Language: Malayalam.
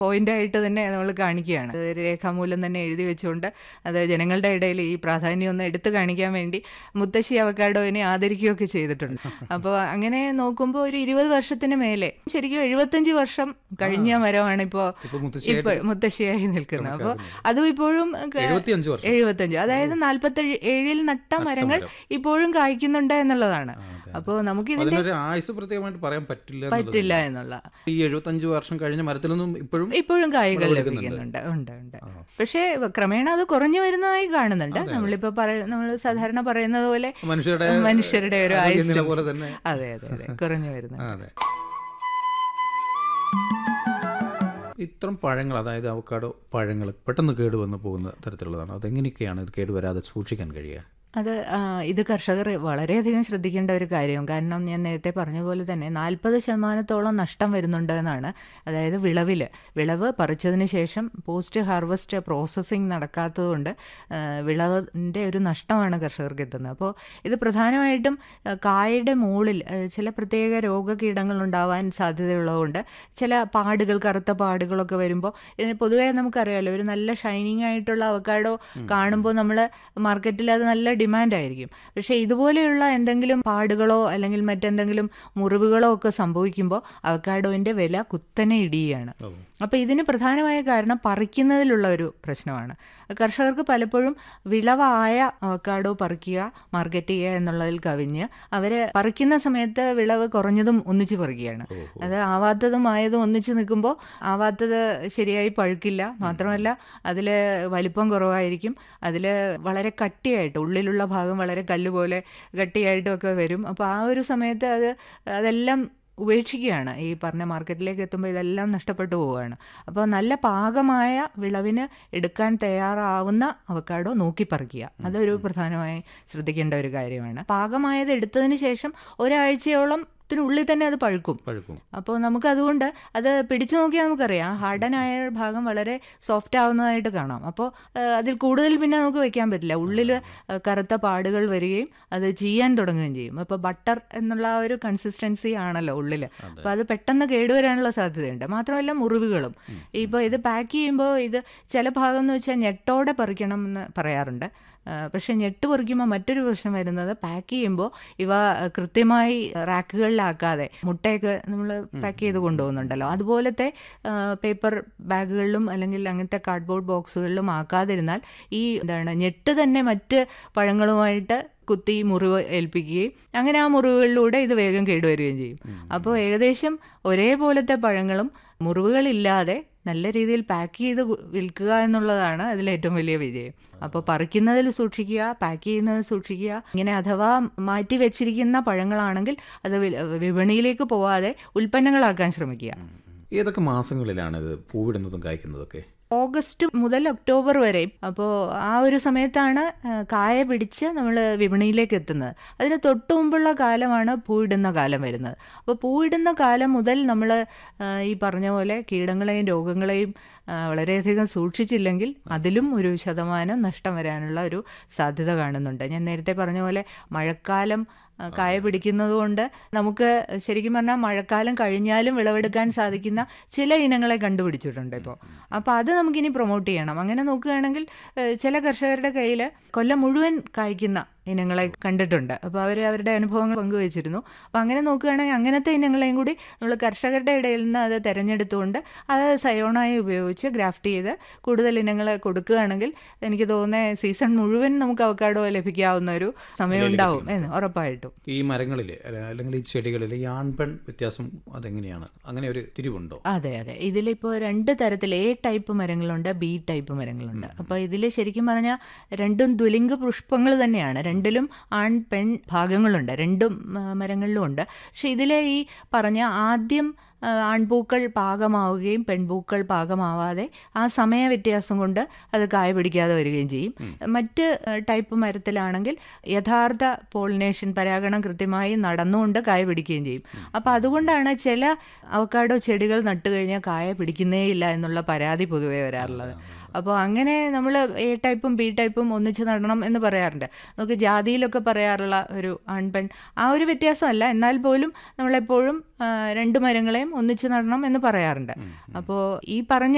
പോയിന്റ് ആയിട്ട് തന്നെ നമ്മൾ കാണിക്കുകയാണ് അത് രേഖാമൂലം തന്നെ എഴുതി വെച്ചുകൊണ്ട് അത് ജനങ്ങളുടെ ഇടയിൽ ഈ പ്രാധാന്യം ഒന്ന് എടുത്തു കാണിക്കാൻ വേണ്ടി മുത്തശ്ശി അവക്കാഡോവിനെ ആദരിക്കുകയൊക്കെ ചെയ്തിട്ടുണ്ട് അപ്പോൾ അങ്ങനെ നോക്കുമ്പോൾ ഒരു ഇരുപത് വർഷത്തിന് മേലെ ശരിക്കും എഴുപത്തഞ്ച് വർഷം കഴിഞ്ഞ മരമാണ് ഇപ്പോൾ ഇപ്പൊ ഇപ്പൊ മുത്തശ്ശിയായിട്ട് മുത്തശ്ശിയായി നിൽക്കുന്നത് അപ്പോൾ അതും ഇപ്പോഴും ക- എഴുപത്തിയഞ്ച് വർഷം എഴുപത്തഞ്ച് അതായത് നാൽപ്പത്തി ഏഴിൽ നട്ട മരങ്ങൾ മരം. ഇപ്പോഴും കായ്ക്കുന്നുണ്ട് എന്നുള്ളതാണ് ആ, അതെ. അപ്പോൾ നമുക്ക് ഇതിന്റെ അതിനൊരു ആയുസ് പ്രത്യേകമായിട്ട് പറയാൻ പറ്റില്ല എന്നുള്ളത് പറ്റില്ല എന്നുള്ള ഈ എഴുപത്തഞ്ച് വർഷം കഴിഞ്ഞ മരത്തിലൊന്നും ഇപ്പോഴും ഇപ്പോഴും കായ്കൾ വിളവെടുക്കുന്നുണ്ട്. ലഭിക്കുന്നുണ്ട് ഉണ്ട് ഉണ്ട് ആ. പക്ഷേ ക്രമേണ അത് കുറഞ്ഞു വരുന്നതായി കാണുന്നുണ്ട് നമ്മളിപ്പോ പറയ നമ്മൾ സാധാരണ പറയുന്നത് പോലെ മനുഷ്യരുടെ മനുഷ്യരുടെ ഒരു ആരോഗ്യ ആയുസ് നില പോലെ തന്നെ അതെ അതെ അതെ കുറഞ്ഞു വരുന്നത് ആ, അതെ ഇത്തരം പഴങ്ങൾ അതായത് അവക്കാടോ പഴങ്ങൾ പെട്ടെന്ന് കേടുവന്ന് പോകുന്ന തരത്തിലുള്ളതാണ് അതെങ്ങനെയൊക്കെയാണ് ഇത് കേടുവരാതെ സൂക്ഷിക്കാൻ കഴിയുക അത് ആ, ഇത് കർഷകർ വളരെയധികം ശ്രദ്ധിക്കേണ്ട ഒരു കാര്യവും കാരണം ഞാൻ നേരത്തെ പറഞ്ഞ പോലെ തന്നെ നാൽപ്പത് ശതമാനത്തോളം നഷ്ടം വരുന്നുണ്ട് എന്നാണ് അതായത് വിളവിൽ വിളവ് പറിച്ചതിന് ശേഷം പോസ്റ്റ് ഹാർവസ്റ്റ് പ്രോസസ്സിങ് നടക്കാത്തതുകൊണ്ട് ആ, വിളവിൻ്റെ ഒരു നഷ്ടമാണ് കർഷകർക്ക് എത്തുന്നത് അപ്പോൾ ഇത് പ്രധാനമായിട്ടും ആ, കായയുടെ മുകളിൽ ആ, ചില പ്രത്യേക രോഗകീടങ്ങൾ ഉണ്ടാവാൻ സാധ്യതയുള്ളതുകൊണ്ട് ചില പാടുകൾ കറുത്ത പാടുകളൊക്കെ വരുമ്പോൾ ഇതിന് പൊതുവേ നമുക്കറിയാലോ ഒരു നല്ല ഷൈനിങ് ആയിട്ടുള്ള അവക്കാഡോ കാണുമ്പോൾ നമ്മൾ മാർക്കറ്റിൽ അത് നല്ല ഡിമാൻഡ് ആയിരിക്കും പക്ഷേ ഇതുപോലെയുള്ള എന്തെങ്കിലും പാടുകളോ അല്ലെങ്കിൽ മറ്റെന്തെങ്കിലും മുറിവുകളോ ഒക്കെ സംഭവിക്കുമ്പോൾ അവക്കാഡോവിൻ്റെ വില കുത്തനെ ഇടിയുകയാണ് ഓ. അപ്പോൾ ഇതിന് പ്രധാനമായ കാരണം പറിക്കുന്നതിലുള്ള ഒരു പ്രശ്നമാണ് കർഷകർക്ക് പലപ്പോഴും വിളവായ അവക്കാഡോ പറിക്കുക മാർക്കറ്റ് ചെയ്യുക എന്നുള്ളതിൽ കവിഞ്ഞ് അവർ പറിക്കുന്ന സമയത്ത് വിളവ് കുറഞ്ഞതും ഒന്നിച്ച് പറിക്കുകയാണ് ഓ, അത് ആവാത്തതും ആയതും ഒന്നിച്ച് നിൽക്കുമ്പോൾ ആവാത്തത് ശരിയായി പഴുക്കില്ല മാത്രമല്ല അതിൽ വലിപ്പം കുറവായിരിക്കും അതിൽ വളരെ കട്ടിയായിട്ട് ഉള്ളിലുള്ള ഭാഗം വളരെ കല്ല് പോലെ കട്ടിയായിട്ടും ഒക്കെ വരും അപ്പോൾ ആ ഒരു സമയത്ത് അത് അതെല്ലാം ഉപേക്ഷിക്കുകയാണ് ഈ പറഞ്ഞ മാർക്കറ്റിലേക്ക് എത്തുമ്പോൾ ഇതെല്ലാം നഷ്ടപ്പെട്ടു പോവുകയാണ് അപ്പോൾ നല്ല പാകമായ വിളവിന് എടുക്കാൻ തയ്യാറാവുന്ന അവക്കാഡോ നോക്കി പറിക്കുക അതൊരു പ്രധാനമായി ശ്രദ്ധിക്കേണ്ട ഒരു കാര്യമാണ് പാകമായത് എടുത്തതിന് ശേഷം ഒരാഴ്ചയോളം ത്തിനുള്ളിൽ തന്നെ അത് പഴുക്കും പഴുക്കും അപ്പോൾ നമുക്ക് അതുകൊണ്ട് അത് പിടിച്ചു നോക്കിയാൽ നമുക്കറിയാം ഹാർഡനായ ഭാഗം വളരെ സോഫ്റ്റ് ആവുന്നതായിട്ട് കാണാം അപ്പോൾ അതിൽ കൂടുതൽ പിന്നെ നമുക്ക് വെക്കാൻ പറ്റില്ല ഉള്ളിൽ കറുത്ത പാടുകൾ വരികയും അത് ചെയ്യാൻ തുടങ്ങുകയും ചെയ്യും അപ്പോൾ ബട്ടർ എന്നുള്ള ആ ഒരു കൺസിസ്റ്റൻസി ആണല്ലോ ഉള്ളിൽ അപ്പോൾ അത് പെട്ടെന്ന് കേടുവരാനുള്ള സാധ്യതയുണ്ട് മാത്രമല്ല മുറിവുകളും ഇപ്പോൾ ഇത് പാക്ക് ചെയ്യുമ്പോൾ ഇത് ചില ഭാഗം എന്ന് വെച്ചാൽ ഞെട്ടോടെ പറിക്കണം എന്ന് പറയാറുണ്ട് ആ, പക്ഷേ ഞെട്ട് പറിക്കുമ്പോൾ മറ്റൊരു പ്രശ്നം വരുന്നത് പാക്ക് ചെയ്യുമ്പോൾ ഇവ കൃത്യമായി റാക്കുകളിലാക്കാതെ മുട്ടയൊക്കെ നമ്മൾ പാക്ക് ചെയ്ത് കൊണ്ടുപോകുന്നുണ്ടല്ലോ അതുപോലത്തെ പേപ്പർ ബാഗുകളിലും അല്ലെങ്കിൽ അങ്ങനത്തെ കാർഡ്ബോർഡ് ബോക്സുകളിലും ആക്കാതിരുന്നാൽ ഈ എന്താണ് ഞെട്ട് തന്നെ മറ്റ് പഴങ്ങളുമായിട്ട് കുത്തി മുറിവ് ഏൽപ്പിക്കുകയും അങ്ങനെ ആ മുറിവുകളിലൂടെ ഇത് വേഗം കേടുവരികയും ചെയ്യും അപ്പോൾ ഏകദേശം ഒരേപോലത്തെ പഴങ്ങളും മുറിവുകളില്ലാതെ നല്ല രീതിയിൽ പാക്ക് ചെയ്ത് ഗു- വിൽക്കുക എന്നുള്ളതാണ് അതിൽ ഏറ്റവും വലിയ വിജയം അപ്പോൾ പറിക്കുന്നതിൽ സൂക്ഷിക്കുക പാക്ക് ചെയ്യുന്നതിൽ സൂക്ഷിക്കുക ഇങ്ങനെ അഥവാ മാറ്റി വെച്ചിരിക്കുന്ന പഴങ്ങളാണെങ്കിൽ അത് വി- വിപണിയിലേക്ക് പോവാതെ ഉൽപ്പന്നങ്ങളാക്കാൻ ശ്രമിക്കുക ഉം, ഉം. ഏതൊക്കെ മാസങ്ങളിലാണ് ഇത് പൂവിടുന്നതും കായ്ക്കുന്നതൊക്കെ ഓഗസ്റ്റ് മുതൽ ഒക്ടോബർ വരെ അപ്പോൾ ആ ഒരു സമയത്താണ് ആ, കായ പിടിച്ച് നമ്മൾ വിപണിയിലേക്ക് എത്തുന്നത് അതിന് തൊട്ട് മുമ്പുള്ള കാലമാണ് പൂവിടുന്ന കാലം വരുന്നത് അപ്പോൾ പൂവിടുന്ന കാലം മുതൽ നമ്മൾ ഈ പറഞ്ഞ പോലെ കീടങ്ങളെയും രോഗങ്ങളെയും ആ, വളരെയധികം സൂക്ഷിച്ചില്ലെങ്കിൽ അതിലും ഒരു ശതമാനം നഷ്ടം വരാനുള്ള ഒരു സാധ്യത കാണുന്നുണ്ട് ഞാൻ നേരത്തെ പറഞ്ഞ പോലെ മഴക്കാലം ആ, കായ പിടിക്കുന്നത് കൊണ്ട് നമുക്ക് ശരിക്കും പറഞ്ഞാൽ മഴക്കാലം കഴിഞ്ഞാലും വിളവെടുക്കാൻ സാധിക്കുന്ന ചില ഇനങ്ങളെ കണ്ടുപിടിച്ചിട്ടുണ്ട് ഇപ്പോൾ അപ്പോൾ അത് നമുക്കിനി പ്രൊമോട്ട് ചെയ്യണം അങ്ങനെ നോക്കുകയാണെങ്കിൽ ഏഹ്, ചില കർഷകരുടെ കയ്യിൽ കൊല്ലം മുഴുവൻ കായ്ക്കുന്ന ഇനങ്ങളെ കണ്ടിട്ടുണ്ട് അപ്പോൾ അവർ അവരുടെ അനുഭവങ്ങൾ പങ്കുവച്ചിരുന്നു അപ്പോൾ അങ്ങനെ നോക്കുകയാണെങ്കിൽ അങ്ങനത്തെ ഇനങ്ങളെയും കൂടി നമ്മൾ കർഷകരുടെ ഇടയിൽ നിന്ന് അത് തിരഞ്ഞെടുത്തുകൊണ്ട് അത് സയോണായി ഉപയോഗിച്ച് ഗ്രാഫ്റ്റ് ചെയ്ത് കൂടുതൽ ഇനങ്ങൾ കൊടുക്കുകയാണെങ്കിൽ എനിക്ക് തോന്നുന്നത് സീസൺ മുഴുവൻ നമുക്ക് അവക്കാഡോ ലഭിക്കാവുന്ന ഒരു സമയം ഉണ്ടാവും എന്ന് ഉറപ്പായിട്ടും ഈ മരങ്ങളിൽ അല്ലെങ്കിൽ ഈ ചെടികളിൽ ഈ ആൺപെൺ വ്യത്യാസം അതെങ്ങനെയാണ് അങ്ങനെ ഒരു തിരിവുണ്ടോ അതെ അതെ ഇതിലിപ്പോൾ രണ്ട് തരത്തിൽ എ ടൈപ്പ് മരങ്ങളുണ്ട് ബി ടൈപ്പ് മരങ്ങളുണ്ട് അപ്പോൾ ഇതിൽ ശരിക്കും പറഞ്ഞാൽ രണ്ടും ദ്വിലിംഗ പുഷ്പങ്ങൾ തന്നെയാണ് രണ്ടിലും ആൺ പെൺ ഭാഗങ്ങളുണ്ട് രണ്ടും ആ, മരങ്ങളിലും ഉണ്ട് പക്ഷെ ഇതിലെ ഈ പറഞ്ഞ ആദ്യം ആ, ആൺപൂക്കൾ പാകമാവുകയും പെൺപൂക്കൾ പാകമാവാതെ ആ സമയ വ്യത്യാസം കൊണ്ട് അത് കായ പിടിക്കാതെ വരികയും ചെയ്യും മറ്റ് ആ, ടൈപ്പ് മരത്തിലാണെങ്കിൽ യഥാർത്ഥ പോളിനേഷൻ പരാഗണം കൃത്യമായി നടന്നുകൊണ്ട് കായ പിടിക്കുകയും ചെയ്യും അപ്പോൾ അതുകൊണ്ടാണ് ചില അവക്കാഡോ ചെടികൾ നട്ടു കഴിഞ്ഞാൽ കായ പിടിക്കുന്നേ ഇല്ല എന്നുള്ള പരാതി പൊതുവേ വരാറുള്ളത് അപ്പോൾ അങ്ങനെ നമ്മൾ എ ടൈപ്പും ബി ടൈപ്പും ഒന്നിച്ച് നടണം എന്ന് പറയാറുണ്ട് നമുക്ക് ജാതിയിലൊക്കെ പറയാറുള്ള ഒരു ആൺപെൺ ആ ഒരു വ്യത്യാസമല്ല എന്നാൽ പോലും നമ്മളെപ്പോഴും ആ, രണ്ട് മരങ്ങളെയും ഒന്നിച്ച് നടണം എന്ന് പറയാറുണ്ട് അപ്പോൾ ഈ പറഞ്ഞ